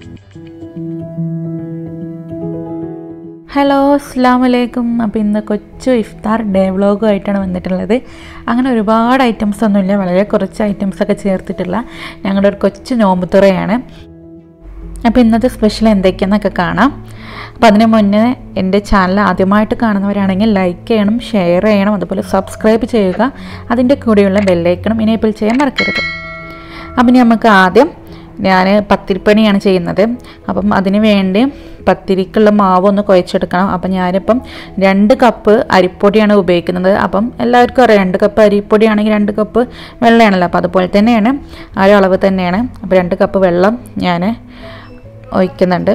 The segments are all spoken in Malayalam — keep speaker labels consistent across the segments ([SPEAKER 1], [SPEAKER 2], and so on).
[SPEAKER 1] ഹലോ അസ്സാം വലൈക്കും അപ്പോൾ ഇന്ന് കൊച്ചു ഇഫ്താർ ഡേ വ്ളോഗുമായിട്ടാണ് വന്നിട്ടുള്ളത് അങ്ങനെ ഒരുപാട് ഐറ്റംസ് ഒന്നുമില്ല വളരെ കുറച്ച് ഐറ്റംസ് ഒക്കെ ചേർത്തിട്ടുള്ള ഞങ്ങളുടെ ഒരു കൊച്ചു നോമ്പുത്തുറയാണ് അപ്പോൾ ഇന്നത്തെ സ്പെഷ്യൽ എന്തൊക്കെയാണെന്നൊക്കെ കാണാം അപ്പോൾ അതിന് മുന്നേ എൻ്റെ ചാനൽ ആദ്യമായിട്ട് കാണുന്നവരാണെങ്കിൽ ലൈക്ക് ചെയ്യണം ഷെയർ ചെയ്യണം അതുപോലെ സബ്സ്ക്രൈബ് ചെയ്യുക അതിൻ്റെ കൂടെയുള്ള ബെല്ലൈക്കണം ഇനേബിൾ ചെയ്യാൻ മറക്കരുത് അപ്പം ഇനി നമുക്ക് ആദ്യം ഞാൻ പത്തിരിപ്പണിയാണ് ചെയ്യുന്നത് അപ്പം അതിന് വേണ്ടി പത്തിരിക്കുള്ള മാവ് ഒന്ന് കുഴച്ചെടുക്കണം അപ്പം ഞാനിപ്പം രണ്ട് കപ്പ് അരിപ്പൊടിയാണ് ഉപയോഗിക്കുന്നത് അപ്പം എല്ലാവർക്കും അറിയാം രണ്ട് കപ്പ് അരിപ്പൊടിയാണെങ്കിൽ രണ്ട് കപ്പ് വെള്ളമാണല്ലോ അപ്പോൾ അതുപോലെ തന്നെയാണ് ആ ഒരു അളവ് തന്നെയാണ് അപ്പോൾ രണ്ട് കപ്പ് വെള്ളം ഞാൻ ഒഴിക്കുന്നുണ്ട്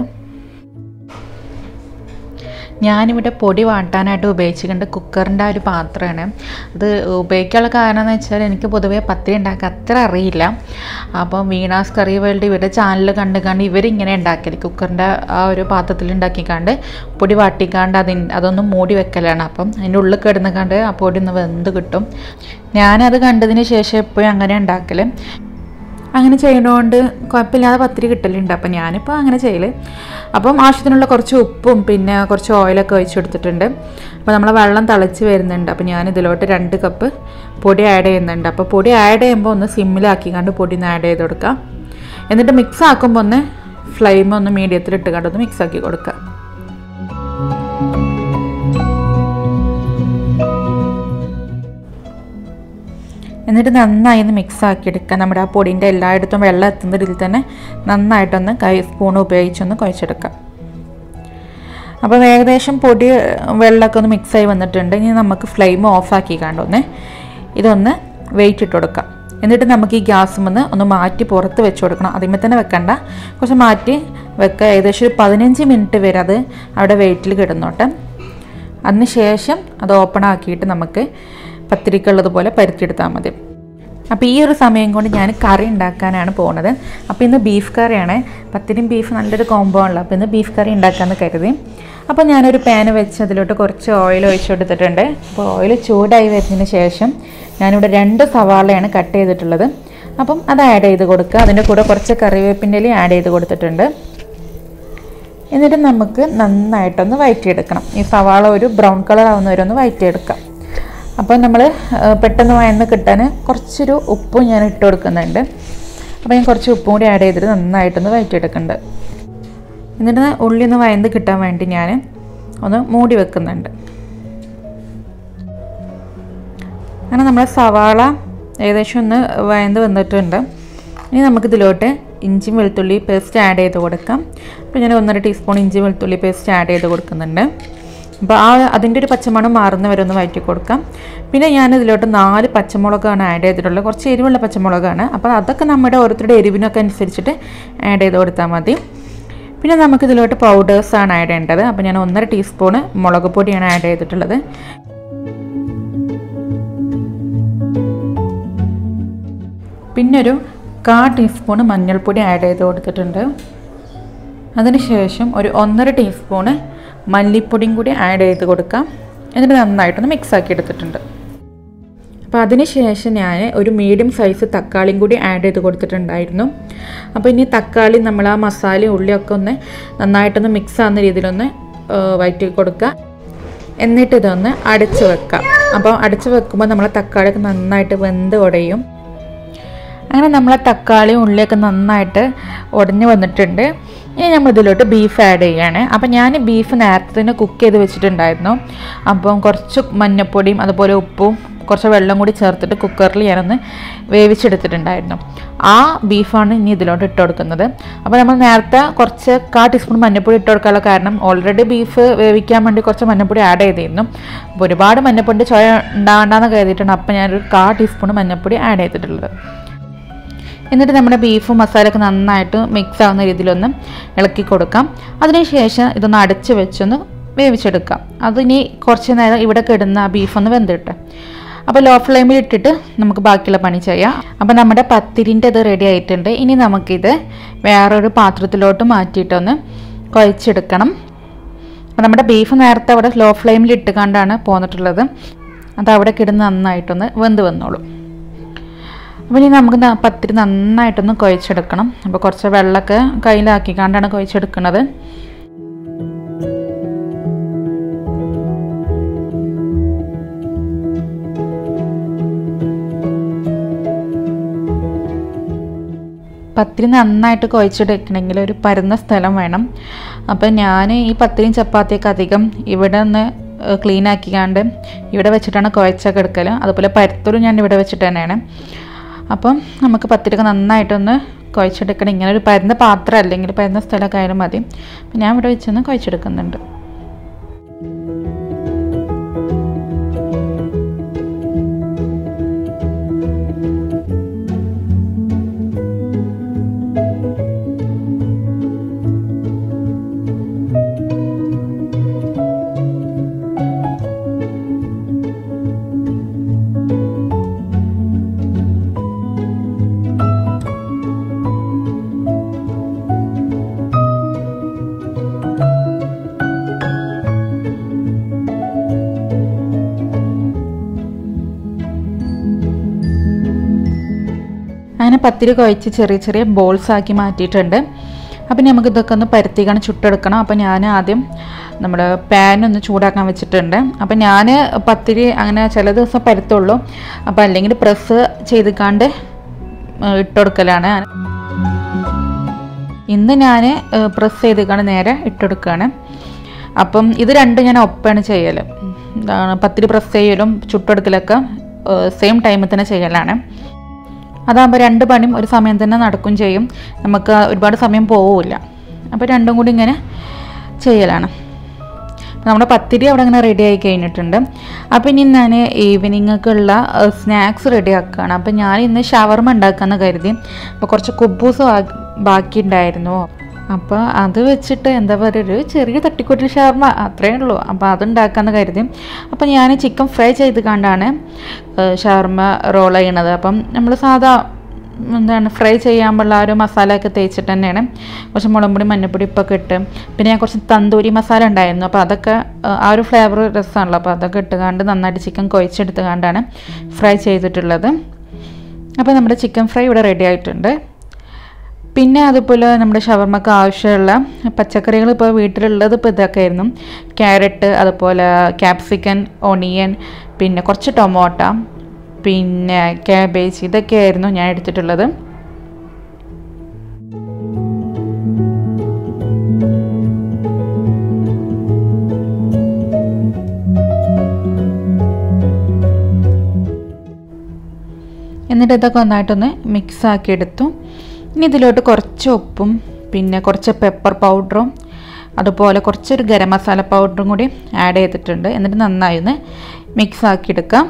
[SPEAKER 1] ഞാനിവിടെ പൊടി വാട്ടാനായിട്ട് ഉപയോഗിച്ചിട്ടുണ്ട് കുക്കറിൻ്റെ ആ ഒരു പാത്രമാണ് അത് ഉപയോഗിക്കാനുള്ള കാരണം എന്ന് വെച്ചാൽ എനിക്ക് പൊതുവേ പത്തിരി ഉണ്ടാക്കാൻ അത്ര അറിയില്ല അപ്പം വീണാസ് കറി വേൾഡ് ഇവരുടെ ചാനൽ കണ്ട് കണ്ട് ഇവരിങ്ങനെ ഉണ്ടാക്കല് കുക്കറിൻ്റെ ആ ഒരു പാത്രത്തിൽ ഉണ്ടാക്കിക്കാണ്ട് പൊടി വാട്ടിക്കാണ്ട് അതിന് അതൊന്ന് മൂടി വെക്കലാണ് അപ്പം അതിൻ്റെ ഉള്ളിൽ കിടന്ന് കണ്ട് ആ പൊടി ഒന്ന് വെന്ത് കിട്ടും ഞാനത് കണ്ടതിന് ശേഷം എപ്പോഴും അങ്ങനെ ഉണ്ടാക്കൽ അങ്ങനെ ചെയ്യുന്നതുകൊണ്ട് കുഴപ്പമില്ലാതെ പത്തിരി കിട്ടലുണ്ട് അപ്പം ഞാനിപ്പോൾ അങ്ങനെ ചെയ്യൽ അപ്പം ആവശ്യത്തിനുള്ള കുറച്ച് ഉപ്പും പിന്നെ കുറച്ച് ഓയിലൊക്കെ ഒഴിച്ച് കൊടുത്തിട്ടുണ്ട് അപ്പോൾ നമ്മൾ വെള്ളം തിളച്ച് വരുന്നുണ്ട് അപ്പോൾ ഞാൻ ഇതിലോട്ട് രണ്ട് കപ്പ് പൊടി ആഡ് ചെയ്യുന്നുണ്ട് അപ്പോൾ പൊടി ആഡ് ചെയ്യുമ്പോൾ ഒന്ന് സിമ്മിലാക്കി കണ്ട് പൊടി ഒന്ന് ആഡ് ചെയ്ത് കൊടുക്കാം എന്നിട്ട് മിക്സ് ആക്കുമ്പോൾ ഒന്ന് ഫ്ലെയിം ഒന്ന് മീഡിയത്തിൽ ഇട്ട് കണ്ടൊന്ന് മിക്സ് ആക്കി കൊടുക്കുക എന്നിട്ട് നന്നായി ഒന്ന് മിക്സ് ആക്കി എടുക്കുക നമ്മുടെ ആ പൊടിൻ്റെ എല്ലായിടത്തും വെള്ളം എത്തുന്ന രീതിയിൽ തന്നെ നന്നായിട്ടൊന്ന് കൈ സ്പൂൺ ഉപയോഗിച്ചൊന്ന് കുഴച്ചെടുക്കാം അപ്പോൾ ഏകദേശം പൊടി വെള്ളമൊക്കെ ഒന്ന് മിക്സായി വന്നിട്ടുണ്ട് ഇനി നമുക്ക് ഫ്ലെയിം ഓഫാക്കി കണ്ടൊന്ന് ഇതൊന്ന് വെയിറ്റ് ഇട്ട് കൊടുക്കാം എന്നിട്ട് നമുക്ക് ഈ ഗ്യാസ് വന്ന് ഒന്ന് മാറ്റി പുറത്ത് വെച്ച് കൊടുക്കണം അതിന്മേൽ തന്നെ വെക്കണ്ട കുറച്ച് മാറ്റി വെക്കുക ഏകദേശം ഒരു പതിനഞ്ച് മിനിറ്റ് വരെ അത് അവിടെ വെയിറ്റിൽ കിടന്നോട്ടെ അതിന് ശേഷം അത് ഓപ്പൺ ആക്കിയിട്ട് നമുക്ക് പത്തിരിക്കുള്ളതുപോലെ പരുത്തിയെടുത്താൽ മതി അപ്പോൾ ഈ ഒരു സമയം കൊണ്ട് ഞാൻ കറി ഉണ്ടാക്കാനാണ് പോകുന്നത് അപ്പോൾ ഇന്ന് ബീഫ് കറിയാണ് പത്തിരിയും ബീഫ് നല്ലൊരു കോംബോ ആണല്ലോ അപ്പോൾ ഇന്ന് ബീഫ് കറി ഉണ്ടാക്കാമെന്ന് കരുതി അപ്പോൾ ഞാനൊരു പാന് വെച്ച് അതിലോട്ട് കുറച്ച് ഓയിൽ ഒഴിച്ചു കൊടുത്തിട്ടുണ്ട് അപ്പോൾ ഓയിൽ ചൂടായി വരുന്നതിന് ശേഷം ഞാനിവിടെ രണ്ട് സവാളയാണ് കട്ട് ചെയ്തിട്ടുള്ളത് അപ്പം അത് ആഡ് ചെയ്ത് കൊടുക്കുക അതിൻ്റെ കൂടെ കുറച്ച് കറിവേപ്പിൻ്റെ ഇലയും ആഡ് ചെയ്ത് കൊടുത്തിട്ടുണ്ട് എന്നിട്ട് നമുക്ക് നന്നായിട്ടൊന്ന് വഴറ്റിയെടുക്കണം ഈ സവാള ഒരു ബ്രൗൺ കളർ ആവുന്നവരെ ഒന്ന് വഴറ്റിയെടുക്കാം അപ്പോൾ നമ്മൾ പെട്ടെന്ന് വയന്ന് കിട്ടാൻ കുറച്ചൊരു ഉപ്പും ഞാൻ ഇട്ട് കൊടുക്കുന്നുണ്ട് അപ്പോൾ ഞാൻ കുറച്ച് ഉപ്പും കൂടി ആഡ് ചെയ്തിട്ട് നന്നായിട്ടൊന്ന് വഴറ്റിയെടുക്കുന്നുണ്ട് എന്നിട്ട് ഉള്ളി ഒന്ന് വയന്ന് കിട്ടാൻ വേണ്ടി ഞാൻ ഒന്ന് മൂടി വെക്കുന്നുണ്ട് അങ്ങനെ നമ്മൾ സവാള ഏകദേശം ഒന്ന് വയന്ന് വന്നിട്ടുണ്ട് ഇനി നമുക്കിതിലോട്ട് ഇഞ്ചിയും വെളുത്തുള്ളി പേസ്റ്റ് ആഡ് ചെയ്ത് കൊടുക്കാം അപ്പോൾ ഞാൻ ഒന്നര ടീസ്പൂൺ ഇഞ്ചി വെളുത്തുള്ളി പേസ്റ്റ് ആഡ് ചെയ്ത് കൊടുക്കുന്നുണ്ട് അപ്പോൾ ആ അതിൻ്റെ ഒരു പച്ചമണം മാറുന്ന വരെ ഒന്ന് വഴറ്റി കൊടുക്കാം പിന്നെ ഞാൻ ഇതിലോട്ട് നാല് പച്ചമുളകാണ് ആഡ് ചെയ്തിട്ടുള്ളത് കുറച്ച് എരിവുള്ള പച്ചമുളകാണ് അപ്പോൾ അതൊക്കെ നമ്മുടെ ഓരോരുത്തരുടെ എരിവിനൊക്കെ അനുസരിച്ചിട്ട് ആഡ് ചെയ്ത് കൊടുത്താൽ മതി പിന്നെ നമുക്കിതിലോട്ട് പൗഡേഴ്സാണ് ആഡ് ചെയ്യേണ്ടത് അപ്പോൾ ഞാൻ ഒന്നര ടീസ്പൂണ് മുളക് പൊടിയാണ് ആഡ് ചെയ്തിട്ടുള്ളത് പിന്നെ ഒരു കാ ടീസ്പൂണ് മഞ്ഞൾപ്പൊടി ആഡ് ചെയ്ത് കൊടുത്തിട്ടുണ്ട് അതിനുശേഷം ഒരു ഒന്നര ടീസ്പൂണ് മല്ലിപ്പൊടിയും കൂടി ആഡ് ചെയ്ത് കൊടുക്കാം എന്നിട്ട് നന്നായിട്ടൊന്ന് മിക്സ് ആക്കി എടുത്തിട്ടുണ്ട് അപ്പോൾ അതിന് ശേഷം ഞാൻ ഒരു മീഡിയം സൈസ് തക്കാളിയും കൂടി ആഡ് ചെയ്ത് കൊടുത്തിട്ടുണ്ടായിരുന്നു അപ്പോൾ ഇനി തക്കാളി നമ്മൾ ആ മസാലയും ഉള്ളിയൊക്കെ ഒന്ന് നന്നായിട്ടൊന്ന് മിക്സ് ആവുന്ന രീതിയിലൊന്ന് വയറ്റി കൊടുക്കുക എന്നിട്ട് ഇതൊന്ന് അടച്ച് വെക്കാം അപ്പോൾ അടച്ച് വെക്കുമ്പോൾ നമ്മൾ തക്കാളിയൊക്കെ നന്നായിട്ട് വെന്ത് ഉടയും അങ്ങനെ നമ്മളെ തക്കാളിയും ഉള്ളിയൊക്കെ നന്നായിട്ട് ഉടഞ്ഞു വന്നിട്ടുണ്ട് ഇനി നമ്മൾ ഇതിലോട്ട് ബീഫ് ആഡ് ചെയ്യുകയാണ് അപ്പം ഞാൻ ബീഫ് നേരത്തെ തന്നെ കുക്ക് ചെയ്ത് വെച്ചിട്ടുണ്ടായിരുന്നു അപ്പം കുറച്ച് മഞ്ഞപ്പൊടിയും അതുപോലെ ഉപ്പും കുറച്ച് വെള്ളം കൂടി ചേർത്തിട്ട് കുക്കറിൽ ഞാനൊന്ന് വേവിച്ചെടുത്തിട്ടുണ്ടായിരുന്നു ആ ബീഫാണ് ഇനി ഇതിലോട്ട് ഇട്ട് കൊടുക്കുന്നത് അപ്പോൾ നമ്മൾ നേരത്തെ കുറച്ച് കാ ടീസ്പൂൺ മഞ്ഞപ്പൊടി ഇട്ട് കൊടുക്കാനുള്ള കാരണം ഓൾറെഡി ബീഫ് വേവിക്കാൻ വേണ്ടി കുറച്ച് മഞ്ഞപ്പൊടി ആഡ് ചെയ്തിരുന്നു അപ്പോൾ ഒരുപാട് മഞ്ഞപ്പൊടി ചോയ ഉണ്ടാകണ്ടെന്ന് കരുതിയിട്ടുണ്ട് അപ്പോൾ ഞാനൊരു കാ ടീസ്പൂൺ മഞ്ഞപ്പൊടി ആഡ് ചെയ്തിട്ടുള്ളത് എന്നിട്ട് നമ്മുടെ ബീഫും മസാലയൊക്കെ നന്നായിട്ട് മിക്സ് ആവുന്ന രീതിയിലൊന്ന് ഇളക്കി കൊടുക്കാം അതിനുശേഷം ഇതൊന്ന് അടച്ച് വെച്ചൊന്ന് വേവിച്ചെടുക്കാം അതിനി കുറച്ച് നേരം ഇവിടെ കിടന്ന ആ ബീഫൊന്ന് വെന്തിട്ട് അപ്പോൾ ലോ ഫ്ലെയിമിൽ ഇട്ടിട്ട് നമുക്ക് ബാക്കിയുള്ള പണി ചെയ്യാം അപ്പോൾ നമ്മുടെ പത്തിരിൻ്റെ ഇത് റെഡി ആയിട്ടുണ്ട് ഇനി നമുക്കിത് വേറൊരു പാത്രത്തിലോട്ട് മാറ്റിയിട്ടൊന്ന് കുഴച്ചെടുക്കണം അപ്പോൾ നമ്മുടെ ബീഫ് നേരത്തെ അവിടെ ലോ ഫ്ലെയിമിൽ ഇട്ട് കണ്ടാണ് പോന്നിട്ടുള്ളത് അത് അവിടെ കിടന്ന് നന്നായിട്ടൊന്ന് വെന്ത് വന്നോളും അപ്പോൾ ഇനി നമുക്ക് ന- പത്തിരി നന്നായിട്ടൊന്ന് കുഴച്ചെടുക്കണം അപ്പോൾ കുറച്ച് വെള്ളമൊക്കെ കയ്യിലാക്കിക്കാണ്ടാണ് കുഴച്ചെടുക്കുന്നത് പത്തിരി നന്നായിട്ട് കുഴച്ചെടുക്കണമെങ്കിൽ ഒരു പരന്ന സ്ഥലം വേണം അപ്പോൾ ഞാൻ ഈ പത്തിരിയും ചപ്പാത്തിയൊക്കെ അധികം ഇവിടെ ഒന്ന് ക്ലീൻ ആക്കിക്കാണ്ട് ഇവിടെ വെച്ചിട്ടാണ് കുഴച്ചൊക്കെ എടുക്കൽ അതുപോലെ പരത്തലും ഞാൻ ഇവിടെ വെച്ചിട്ട് തന്നെയാണ് അപ്പം നമുക്ക് പത്തിരിയൊക്കെ നന്നായിട്ടൊന്ന് കുഴച്ചെടുക്കണം ഇങ്ങനെ ഒരു പരന്ന പാത്രം അല്ലെങ്കിൽ പരന്ന സ്ഥലമൊക്കെ ആയാലും മതി അപ്പം ഞാൻ ഇവിടെ വെച്ചൊന്ന് കുഴച്ചെടുക്കുന്നുണ്ട് അങ്ങനെ പത്തിരി കുഴച്ച് ചെറിയ ചെറിയ ബോൾസ് ആക്കി മാറ്റിയിട്ടുണ്ട് അപ്പം നമുക്ക് ഇതൊക്കെ ഒന്ന് പരത്തിക്കാണ് ചുട്ടെടുക്കണം അപ്പം ഞാൻ ആദ്യം നമ്മുടെ പാൻ ഒന്ന് ചൂടാക്കാൻ വെച്ചിട്ടുണ്ട് അപ്പം ഞാൻ പത്തിരി അങ്ങനെ ചില ദിവസം പരത്തുള്ളൂ അപ്പം അല്ലെങ്കിൽ പ്രസ് ചെയ്തിക്കാണ്ട് ഇട്ടുകൊടുക്കലാണ് ഇന്ന് ഞാൻ പ്രസ് ചെയ്തിക്കാണ്ട് നേരെ ഇട്ടെടുക്കുകയാണ് അപ്പം ഇത് രണ്ടും ഞാൻ ഒപ്പാണ് ചെയ്യൽ എന്താണ് പത്തിരി പ്രസ് ചെയ്യലും ചുട്ടെടുക്കലൊക്കെ സെയിം ടൈമിൽ തന്നെ ചെയ്യലാണ് അതാകുമ്പോൾ രണ്ട് പണിയും ഒരു സമയം തന്നെ നടക്കും ചെയ്യും നമുക്ക് ഒരുപാട് സമയം പോവില്ല അപ്പോൾ രണ്ടും കൂടി ഇങ്ങനെ ചെയ്യലാണ് അപ്പോൾ നമ്മുടെ പത്തിരി അവിടെ ഇങ്ങനെ റെഡി ആയി കഴിഞ്ഞിട്ടുണ്ട് അപ്പോൾ ഇനി ഞാൻ ഈവനിങ്ങൊക്കെയുള്ള സ്നാക്സ് റെഡി ആക്കുകയാണ് അപ്പോൾ ഞാൻ ഇന്ന് ഷവർമ ഉണ്ടാക്കാമെന്ന് കരുതി അപ്പോൾ കുറച്ച് കുബൂസ് ബാക്കി ഉണ്ടായിരുന്നു അപ്പോൾ അത് വെച്ചിട്ട് എന്താ പറയുക ഒരു ചെറിയ തട്ടിക്കൂട്ടിൽ ഷവർമ അത്രയേ ഉള്ളൂ അപ്പോൾ അതുണ്ടാക്കാമെന്ന് കരുതി അപ്പോൾ ഞാൻ ചിക്കൻ ഫ്രൈ ചെയ്ത് കണ്ടാണ് ഷവർമ റോൾ ചെയ്യണത് അപ്പം നമ്മൾ സാധാ എന്താണ് ഫ്രൈ ചെയ്യാനുള്ള ആ ഒരു മസാലയൊക്കെ തേച്ചിട്ട് തന്നെയാണ് കുറച്ച് മുളക് പൊടി മഞ്ഞൾപ്പൊടി ഇപ്പൊക്കെ ഇട്ട് പിന്നെ ഞാൻ കുറച്ച് തന്തൂരി മസാല ഉണ്ടായിരുന്നു അപ്പോൾ അതൊക്കെ ആ ഒരു ഫ്ലേവർ രസമാണല്ലോ അപ്പോൾ അതൊക്കെ ഇട്ടുകാണ്ട് നന്നായിട്ട് ചിക്കൻ കുഴച്ചെടുത്തുകാണ്ടാണ് ഫ്രൈ ചെയ്തിട്ടുള്ളത് അപ്പോൾ നമ്മുടെ ചിക്കൻ ഫ്രൈ ഇവിടെ റെഡി ആയിട്ടുണ്ട് പിന്നെ അതുപോലെ നമ്മുടെ ഷവർമ്മക്ക് ആവശ്യമുള്ള പച്ചക്കറികൾ ഇപ്പോൾ വീട്ടിലുള്ളത് ഇപ്പോൾ ഇതൊക്കെ ആയിരുന്നു ക്യാരറ്റ് അതുപോലെ ക്യാപ്സിക്കൻ ഒണിയൻ പിന്നെ കുറച്ച് ടൊമാറ്റ പിന്നെ ക്യാബേജ് ഇതൊക്കെയായിരുന്നു ഞാൻ എടുത്തിട്ടുള്ളത് എന്നിട്ട് ഇതൊക്കെ ഒന്നായിട്ടൊന്ന് മിക്സ് ആക്കി എടുത്തു ഇനി ഇതിലോട്ട് കുറച്ച് ഉപ്പും പിന്നെ കുറച്ച് പെപ്പർ പൗഡറും അതുപോലെ കുറച്ചൊരു ഗരം മസാല പൗഡറും കൂടി ആഡ് ചെയ്തിട്ടുണ്ട് എന്നിട്ട് നന്നായി ഒന്ന് മിക്സ് ആക്കി എടുക്കാം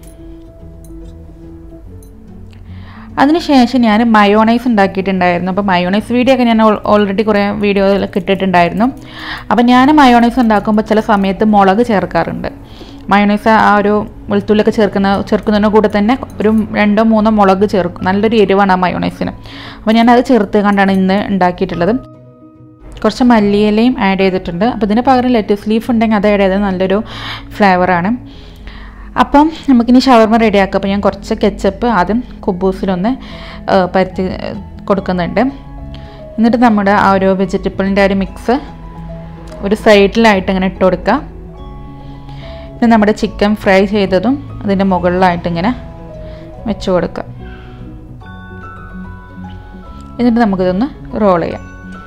[SPEAKER 1] അതിനുശേഷം ഞാൻ മയോണൈസ് ഉണ്ടാക്കിയിട്ടുണ്ടായിരുന്നു അപ്പോൾ മയോണൈസ് വീഡിയോ ഒക്കെ ഞാൻ ഓൾറെഡി കുറേ വീഡിയോയിലൊക്കെ ഇട്ടിട്ടുണ്ടായിരുന്നു അപ്പോൾ ഞാൻ മയോണൈസ് ഉണ്ടാക്കുമ്പോൾ ചില സമയത്ത് മുളക് ചേർക്കാറുണ്ട് മയോണൈസ് ആ ഒരു വെളുത്തുള്ളിയൊക്കെ ചേർക്കുന്ന ചേർക്കുന്നതിന് കൂടെ തന്നെ ഒരു രണ്ടോ മൂന്നോ മുളക് ചേർക്കും നല്ലൊരു എരിവാണ് ആ മയോണൈസിന് അപ്പോൾ ഞാൻ അത് ചേർത്ത് കണ്ടാണ് ഇന്ന് ഉണ്ടാക്കിയിട്ടുള്ളത് കുറച്ച് മല്ലിയിലയും ആഡ് ചെയ്തിട്ടുണ്ട് അപ്പോൾ ഇതിന് പകരം ലെറ്റസ് ലീഫ് ഉണ്ടെങ്കിൽ അത് ആഡ് ചെയ്തത് നല്ലൊരു ഫ്ലേവറാണ് അപ്പം നമുക്കിനി ഷവർമ റെഡിയാക്കാം അപ്പോൾ ഞാൻ കുറച്ച് കെച്ചപ്പ് ആദ്യം കുബൂസിലൊന്ന് പരത്തി കൊടുക്കുന്നുണ്ട് എന്നിട്ട് നമ്മുടെ ആ ഒരു വെജിറ്റബിളിൻ്റെ ഒരു മിക്സ് ഒരു സൈഡിലായിട്ട് ഇങ്ങനെ ഇട്ട് കൊടുക്കുക പിന്നെ നമ്മുടെ ചിക്കൻ ഫ്രൈ ചെയ്തതും അതിൻ്റെ മുകളിലായിട്ട് ഇങ്ങനെ വെച്ച് കൊടുക്കുക എന്നിട്ട് നമുക്കിതൊന്ന് റോൾ ചെയ്യാം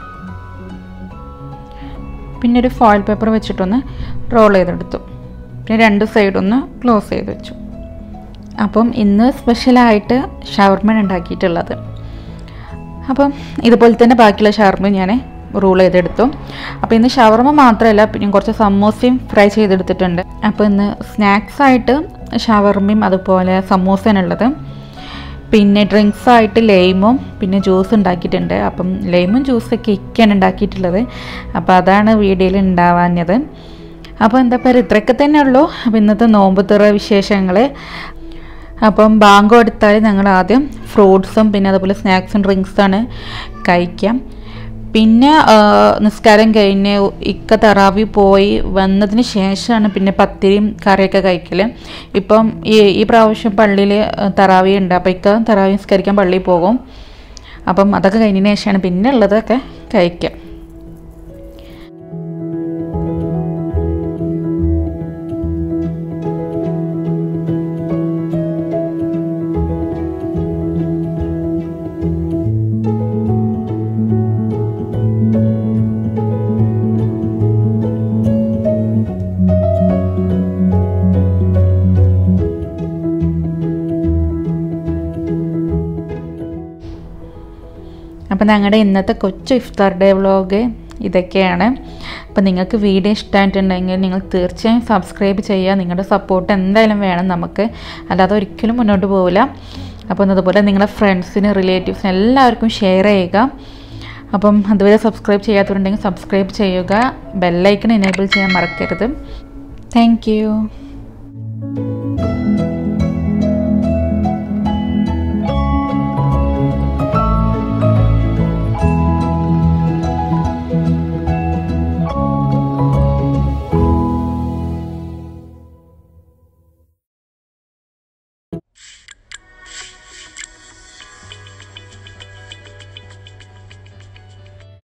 [SPEAKER 1] പിന്നെ ഒരു ഫോയിൽ പേപ്പർ വെച്ചിട്ടൊന്ന് റോൾ ചെയ്തെടുത്തു പിന്നെ രണ്ട് സൈഡൊന്ന് ക്ലോസ് ചെയ്ത് വെച്ചു അപ്പം ഇന്ന് സ്പെഷ്യലായിട്ട് ഷവർമ ഉണ്ടാക്കിയിട്ടുള്ളത് അപ്പം ഇതുപോലെ തന്നെ ബാക്കിയുള്ള ഷവർമ ഞാൻ റൂൾ ചെയ്തെടുത്തു അപ്പോൾ ഇന്ന് ഷവർമ മാത്രമല്ല പിന്നെ കുറച്ച് സമോസയും ഫ്രൈ ചെയ്തെടുത്തിട്ടുണ്ട് അപ്പോൾ ഇന്ന് സ്നാക്സ് ആയിട്ട് ഷവർമയും അതുപോലെ സമൂസയാണുള്ളത് പിന്നെ ഡ്രിങ്ക്സ് ആയിട്ട് ലൈമും പിന്നെ ജ്യൂസ് ഉണ്ടാക്കിയിട്ടുണ്ട് അപ്പം ലൈമും ജ്യൂസൊക്കെ ഇക്കാണ് ഉണ്ടാക്കിയിട്ടുള്ളത് അപ്പോൾ അതാണ് വീഡിയോയിൽ ഉണ്ടാവാഞ്ഞത് അപ്പോൾ എന്താ പറയുക ഇത്രയൊക്കെ തന്നെ ഉള്ളൂ അപ്പോൾ ഇന്നത്തെ നോമ്പ് തുറ വിശേഷങ്ങൾ അപ്പം ബാങ്ക് കൊടുത്താൽ ഞങ്ങൾ ആദ്യം ഫ്രൂട്ട്സും പിന്നെ അതുപോലെ സ്നാക്സും ഡ്രിങ്ക്സാണ് കഴിക്കാം പിന്നെ ആ, നിസ്കാരം കഴിഞ്ഞ് ഇക്ക തറാവി പോയി വന്നതിന് ശേഷമാണ് പിന്നെ പത്തിരിയും കറിയൊക്കെ കഴിക്കൽ ഇപ്പം ഈ ഈ പ്രാവശ്യം പള്ളിയിൽ തറാവി ഉണ്ട് അപ്പോൾ ഇക്ക തറാവി നിസ്കരിക്കാൻ പള്ളിയിൽ പോകും അപ്പം അതൊക്കെ കഴിഞ്ഞതിന് ശേഷമാണ് പിന്നെ ഉള്ളതൊക്കെ കഴിക്കുക അപ്പം ഞങ്ങളുടെ ഇന്നത്തെ കൊച്ചു ഇഫ്താർ ഡേ വ്ളോഗ് ഇതൊക്കെയാണ് അപ്പം നിങ്ങൾക്ക് വീഡിയോ ഇഷ്ടമായിട്ടുണ്ടെങ്കിൽ നിങ്ങൾ തീർച്ചയായും സബ്സ്ക്രൈബ് ചെയ്യുക നിങ്ങളുടെ സപ്പോർട്ട് എന്തായാലും വേണം നമുക്ക് അല്ലാതെ ഒരിക്കലും മുന്നോട്ട് പോവില്ല അപ്പം അതുപോലെ നിങ്ങളുടെ ഫ്രണ്ട്സിന് റിലേറ്റീവ്സിന് എല്ലാവർക്കും ഷെയർ ചെയ്യുക അപ്പം അതുവരെ സബ്സ്ക്രൈബ് ചെയ്യാത്തവരുണ്ടെങ്കിൽ സബ്സ്ക്രൈബ് ചെയ്യുക ബെല്ലൈക്കൺ എനേബിൾ ചെയ്യാൻ മറക്കരുത് താങ്ക്